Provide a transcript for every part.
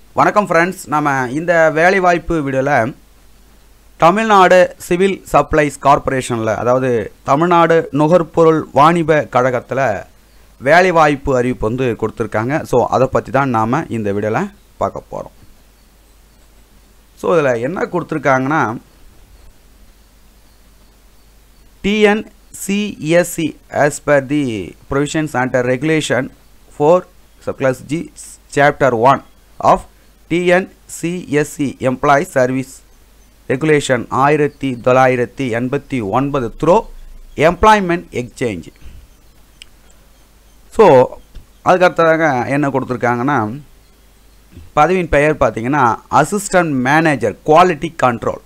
வணக்கம் ஃப்ரெண்ட்ஸ் நம்ம இந்த வேலைவாய்ப்பு வீடியோவில் தமிழ்நாடு சிவில் சப்ளைஸ் கார்ப்பரேஷனில் அதாவது தமிழ்நாடு நுகர்பொருள் வாணிப கழகத்தில் வேலைவாய்ப்பு அறிவிப்பு வந்து கொடுத்துருக்காங்க ஸோ அதை பற்றி தான் நாம் இந்த வீடியோவில் பார்க்க போகிறோம் ஸோ இதில் என்ன கொடுத்துருக்காங்கன்னா TNCSC as per the provisions under regulation 4 subclass G chapter 1 of TNCSC employee service regulation ஆயிரத்தி தொள்ளாயிரத்தி எண்பத்தி ஒன்பது த்ரோ எம்ப்ளாய்மெண்ட் எக்ஸ்சேஞ்ச் ஸோ அதுக்கடுத்ததாக என்ன கொடுத்துருக்காங்கன்னா பதவியின் பெயர் பார்த்தீங்கன்னா assistant manager quality control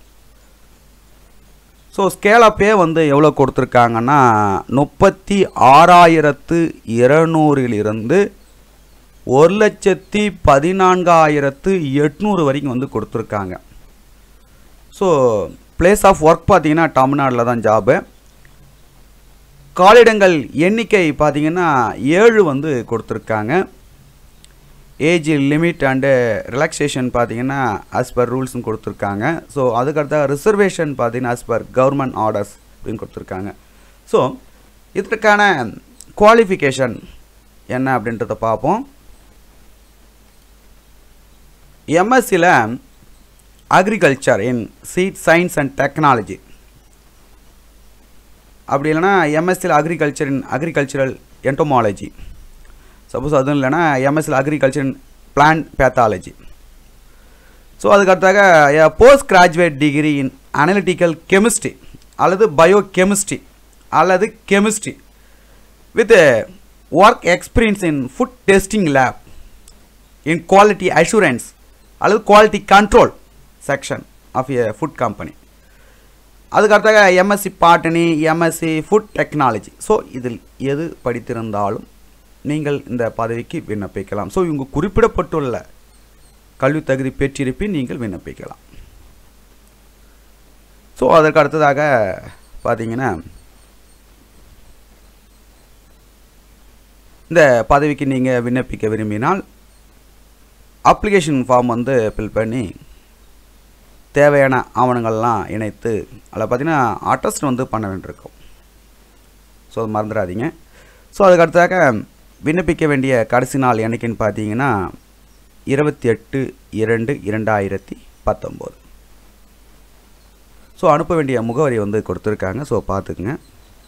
so scale of pay வந்து எவ்வளோ கொடுத்துருக்காங்கன்னா முப்பத்தி ஆறாயிரத்து இருநூறிலிருந்து ஒரு லட்சத்தி பதினான்காயிரத்து எட்நூறு வரைக்கும் வந்து கொடுத்துருக்காங்க ஸோ பிளேஸ் ஆஃப் ஒர்க் பார்த்தீங்கன்னா தமிழ்நாட்டில் தான் ஜாபு காலிடங்கள் எண்ணிக்கை பார்த்தீங்கன்னா ஏழு வந்து கொடுத்துருக்காங்க ஏஜ் லிமிட் அண்டு ரிலாக்ஸேஷன் பார்த்தீங்கன்னா ஆஸ் பர் ரூல்ஸ்னு கொடுத்துருக்காங்க ஸோ அதுக்கடுத்த ரிசர்வேஷன் பார்த்தீங்கன்னா ஆஸ் பர் கவர்மெண்ட் ஆர்டர்ஸ் அப்படின்னு கொடுத்துருக்காங்க ஸோ இதற்கான குவாலிஃபிகேஷன் என்ன அப்படின்றத பார்ப்போம் எம்எஸ்சியில் agriculture in seed science and technology அப்படி இல்லைன்னா எம்எஸ்சியில் agriculture in agricultural entomology suppose அதுவும் இல்லைன்னா எம்எஸ்சியில் agriculture in plant pathology so அதுக்கடுத்தாக post graduate degree in analytical chemistry அல்லது பயோ கெமிஸ்ட்ரி அல்லது chemistry with work experience in food testing lab in quality assurance அல்லது quality control section of a food company அதுக்கடுத்தாக MSc botany MSc food technology so இதில் எது படித்திருந்தாலும் நீங்கள் இந்த பதவிக்கு விண்ணப்பிக்கலாம் ஸோ இங்கு குறிப்பிடப்பட்டுள்ள கல்வி தகுதி பெற்றிருப்பின் நீங்கள் விண்ணப்பிக்கலாம் ஸோ அதற்கு அடுத்ததாக பார்த்தீங்கன்னா இந்த பதவிக்கு நீங்கள் விண்ணப்பிக்க விரும்பினால் அப்ளிகேஷன் ஃபார்ம் வந்து ஃபில் பண்ணி தேவையான ஆவணங்கள்லாம் இணைத்து அதில் பார்த்தீங்கன்னா அட்டஸ்ட் வந்து பண்ண வேண்டியிருக்கும் ஸோ அது மறந்துடாதீங்க ஸோ அதுக்கு அடுத்ததாக விண்ணப்பிக்க வேண்டிய கடைசி நாள் என்னைக்குன்னு பார்த்தீங்கன்னா இருபத்தி எட்டு இரண்டு இரண்டாயிரத்தி பத்தொம்போது ஸோ அனுப்ப வேண்டிய முகவரி வந்து கொடுத்துருக்காங்க ஸோ பார்த்துக்குங்க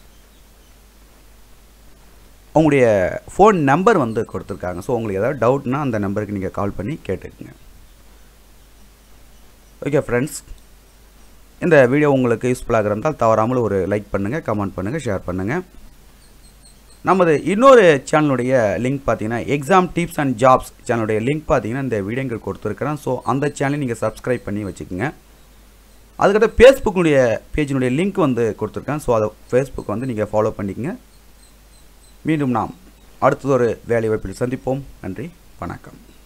உங்களுடைய ஃபோன் நம்பர் வந்து கொடுத்துருக்காங்க ஸோ உங்களுக்கு ஏதாவது டவுட்னா அந்த நம்பருக்கு நீங்கள் கால் பண்ணி கேட்டுக்குங்க ஓகே ஃப்ரெண்ட்ஸ் இந்த வீடியோ உங்களுக்கு யூஸ்ஃபுல்லாக இருந்தால் தவறாமல் ஒரு லைக் பண்ணுங்கள் கமெண்ட் பண்ணுங்கள் ஷேர் பண்ணுங்கள் நமது இன்னொரு சேனலுடைய லிங்க் பார்த்தீங்கன்னா எக்ஸாம் டிப்ஸ் அண்ட் ஜாப்ஸ் சேனலுடைய லிங்க் பார்த்தீங்கன்னா இந்த வீடியோங்கள் கொடுத்துருக்குறேன் ஸோ அந்த சேனலை நீங்கள் சப்ஸ்கிரைப் பண்ணி வச்சுக்கோங்க அதுக்கடுத்து ஃபேஸ்புக்குடைய பேஜினுடைய லிங்க் வந்து கொடுத்துருக்கேன் ஸோ அதை ஃபேஸ்புக் வந்து நீங்கள் ஃபாலோ பண்ணிக்கங்க மீண்டும் நாம் அடுத்ததொரு வேலை வாய்ப்பில் சந்திப்போம் நன்றி வணக்கம்